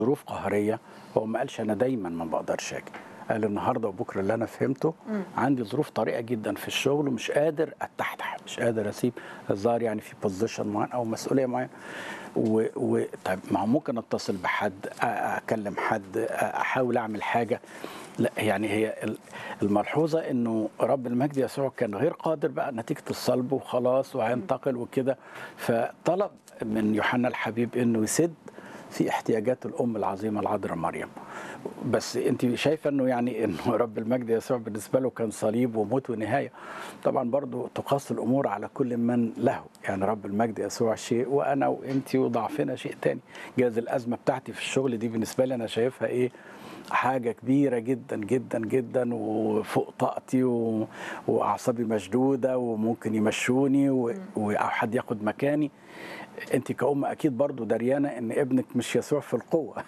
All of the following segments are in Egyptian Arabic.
ظروف قهريه هو ما قالش انا دايما ما بقدرش اجي قال النهارده وبكره اللي انا فهمته عندي ظروف طريقه جدا في الشغل ومش قادر اتحتح مش قادر اسيب الظاهر يعني في بوزيشن معين او مسؤوليه معينه و... و... طيب ما هو ممكن اتصل بحد أ- اكلم حد أ- احاول اعمل حاجه لا يعني هي ال- الملحوظه انه رب المجد يسوع كان غير قادر بقى نتيجه الصلب وخلاص وهينتقل وكده فطلب من يوحنا الحبيب انه يسد في احتياجات الام العظيمه العذراء مريم بس انت شايفه انه يعني انه رب المجد يسوع بالنسبه له كان صليب وموت ونهايه طبعا برضو تقاس الامور على كل من له يعني رب المجد يسوع شيء وانا وانت وضعفنا شيء تاني جاز الازمه بتاعتي في الشغل دي بالنسبه لي انا شايفها ايه حاجة كبيرة جدا جدا جدا وفوق طاقتي و... وأعصابي مشدودة وممكن يمشوني و... و... أو حد ياخد مكاني أنت كأم أكيد برضو دريانة إن ابنك مش يسوع في القوة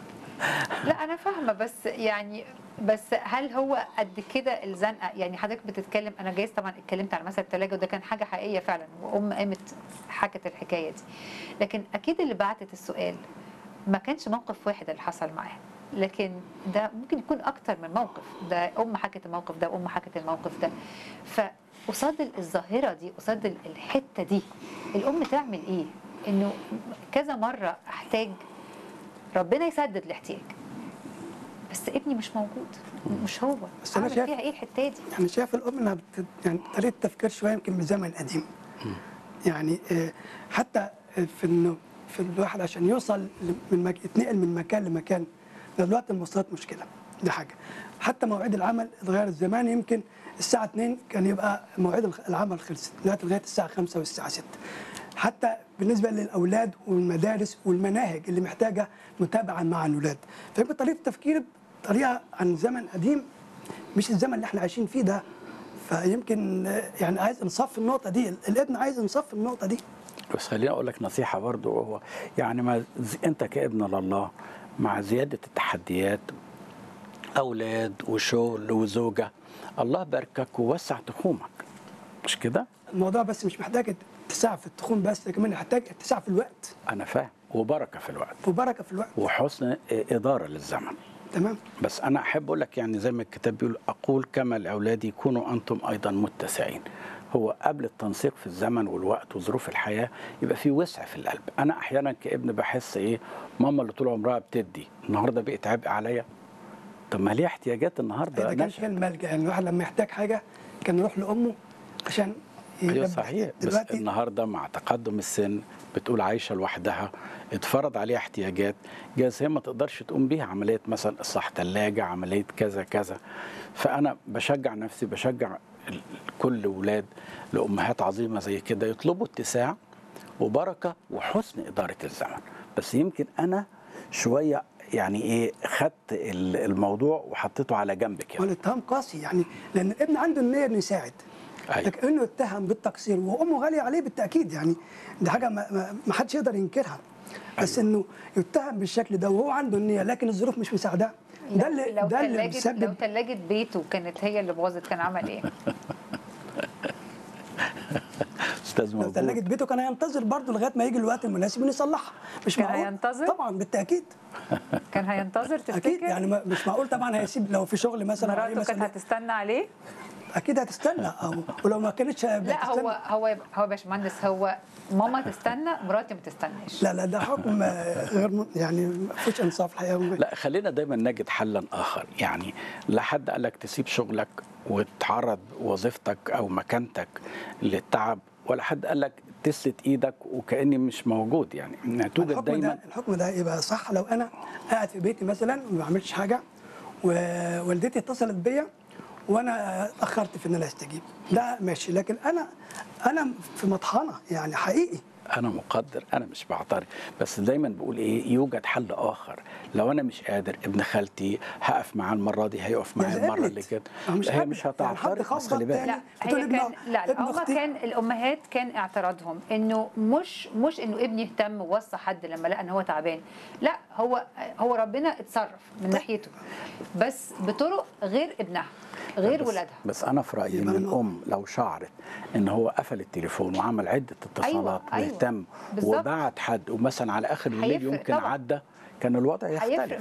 لا انا فاهمه بس يعني بس هل هو قد كده الزنقه يعني حضرتك بتتكلم انا جايز طبعا اتكلمت على مثل الثلاجه وده كان حاجه حقيقيه فعلا وام قامت حكت الحكايه دي لكن اكيد اللي بعتت السؤال ما كانش موقف واحد اللي حصل معاها لكن ده ممكن يكون اكتر من موقف ده ام حكت الموقف ده وام حكت الموقف ده فقصاد الظاهره دي قصاد ال- الحته دي الام تعمل ايه انه كذا مره احتاج ربنا يسدد الاحتياج بس ابني مش موجود مش هو بس أنا أعمل شايف- فيها ايه الحته دي يعني شايف الام انها بت... يعني طريقه تفكير شويه يمكن من زمن قديم يعني آه، حتى في انه في الواحد عشان يوصل من مك... يتنقل من مكان لمكان ده دلوقتي المواصلات مشكله دي حاجه حتى مواعيد العمل اتغير زمان يمكن الساعه 2 كان يبقى مواعيد الخ- العمل خلصت دلوقتي لغايه الساعه 5 والساعه 6 حتى بالنسبه للاولاد والمدارس والمناهج اللي محتاجه متابعه مع الاولاد فيبقى طريقه التفكير طريقه عن زمن قديم مش الزمن اللي احنا عايشين فيه ده فيمكن آه، يعني عايز نصف النقطه دي الابن عايز نصف النقطه دي بس خليني أقول لك نصيحة برضو هو يعني ما ز- أنت كابن لله مع زيادة التحديات أولاد وشغل وزوجة الله باركك ووسع تخومك مش كده؟ الموضوع بس مش محتاج اتساع في التخون بس ده كمان يحتاج اتساع في الوقت أنا فاهم وبركة في الوقت وبركه في الوقت وحسن إدارة للزمن تمام بس انا احب اقول لك يعني زي ما الكتاب بيقول اقول كما لاولادي كونوا انتم ايضا متسعين هو قبل التنسيق في الزمن والوقت وظروف الحياه يبقى في وسع في القلب انا احيانا كابن بحس ايه ماما اللي طول عمرها بتدي النهارده بقت عبء عليا طب ما ليه احتياجات النهارده ده كان نشأت. كان ملجا يعني الواحد لما يحتاج حاجه كان يروح لامه عشان ايوه يلبس. صحيح بس دلوقتي النهارده مع تقدم السن بتقول عايشه لوحدها اتفرض عليها احتياجات جاز هي ما تقدرش تقوم بيها عمليه مثلا اصلاح ثلاجه عمليه كذا كذا فانا بشجع نفسي بشجع ال- كل ولاد لامهات عظيمه زي كده يطلبوا اتساع وبركه وحسن اداره الزمن بس يمكن انا شويه يعني ايه خدت ال- الموضوع وحطيته على جنب كده والاتهام قاسي يعني لان الابن عنده النيه انه يساعد أيوة. لكن انه يتهم بالتقصير وامه غاليه عليه بالتاكيد يعني دي حاجه ما, ما, ما حدش يقدر ينكرها بس انه يتهم بالشكل ده وهو عنده النيه لكن الظروف مش مساعداه ده اللي لو ده اللي تلاجة لو بيسبب تلاجة بيته كانت هي اللي باظت كان عمل ايه؟ استاذ لو موجود ثلاجه بيته كان هينتظر برضه لغايه ما يجي الوقت المناسب انه يصلحها مش كان معقول هينتظر؟ طبعا بالتاكيد كان هينتظر تفتكر؟ اكيد يعني ما- مش معقول طبعا هيسيب لو في شغل مثلا أو أي مراته كانت مسؤولية، هتستنى عليه؟ اكيد هتستنى او ولو ما كانتش لا هتستنى. هو هو هو يا باشمهندس هو ماما تستنى مراتي ما تستناش لا لا ده حكم آه، غير م- يعني ما فيش انصاف الحقيقه لا خلينا دايما نجد حلا اخر يعني لا حد قال لك تسيب شغلك وتعرض وظيفتك او مكانتك للتعب ولا حد قال لك تسلت ايدك وكاني مش موجود يعني إنها توجد الحكم دايما ده الحكم ده يبقى صح لو انا قاعد في بيتي مثلا وما بعملش حاجه ووالدتي اتصلت بيا وانا اتاخرت في ان انا استجيب ده ماشي لكن انا انا في مطحنه يعني حقيقي انا مقدر انا مش بعترض بس دايما بقول ايه يوجد حل اخر لو انا مش قادر ابن خالتي هقف معاه المره دي هيقف معايا يا المره زقلت. اللي كده ما هو مش هي قادر. مش يعني حد هتعترض بس خبط خلي بالك تاني. لا بتقول هي ابن- كان لا ابن هما أختي. كان الامهات كان اعتراضهم انه مش مش انه ابني اهتم ووصى حد لما لقى ان هو تعبان لا هو هو ربنا اتصرف من ناحيته بس بطرق غير ابنها غير بس ولادها بس انا في رايي ان يبقى النقطة. الام لو شعرت ان هو قفل التليفون وعمل عده اتصالات أيوة، واهتم بالظبط. وبعت حد ومثلا على اخر الليل هيفرق يمكن طبعاً. عدى كان الوضع هيفرق يختلف